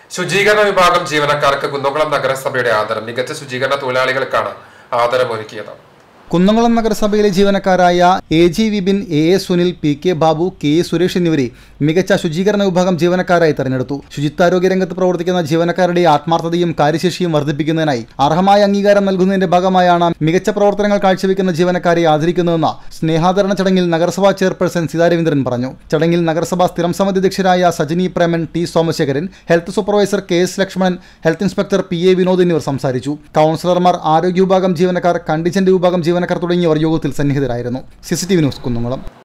ശുചീകരണ വിഭാഗം ജീവനക്കാർക്ക് കുന്നംകുളം നഗരസഭയുടെ ആദരം മികച്ച ശുചീകരണ തൊഴിലാളികൾക്കാണ് ആദരമൊരുക്കിയത് കുന്നംകുളം നഗരസഭയിലെ ജീവനക്കാരായ A G Vipin A A Sunil P K Babu K A Suresh എന്നിവരെ മികച്ച ശുചീകരണ വിഭാഗം ജീവനക്കാരായി തെരഞ്ഞെടുത്തു ശുചിത്വാരോഗ്യ രംഗത്ത് പ്രവർത്തിക്കുന്ന ജീവനക്കാരുടെ ആത്മാർത്ഥതയും കാര്യശേഷിയും വർദ്ധിപ്പിക്കുന്നതിനായി അർഹമായ അംഗീകാരം നൽകുന്നതിന്റെ ഭാഗമായാണ് മികച്ച പ്രവർത്തനങ്ങൾ കാഴ്ചവെക്കുന്ന ജീവനക്കാരെ ആദരിക്കുന്നതെന്ന് സ്നേഹാദരണ ചടങ്ങിൽ നഗരസഭാ ചെയർപേഴ്സൺ സീതാ രവീന്ദ്രൻ പറഞ്ഞു ചടങ്ങിൽ നഗരസഭാ സ്ഥിരം സമിതി അധ്യക്ഷരായ Sajini Preman T Somasekharan health supervisor K S Lakshmanan health inspector P A Vinod എന്നിവർ സംസാരിച്ചു കൗൺസിലർമാർ ആരോഗ്യ വിഭാഗം ജീവനക്കാർ കണ്ടിജന്റ് വിഭാഗം ജീവനക്കാർ തുടങ്ങിയവർ യോഗത്തിൽ സന്നിഹിതരായിരുന്നു സിസിടിവി ന്യൂസ് കുന്നംകുളം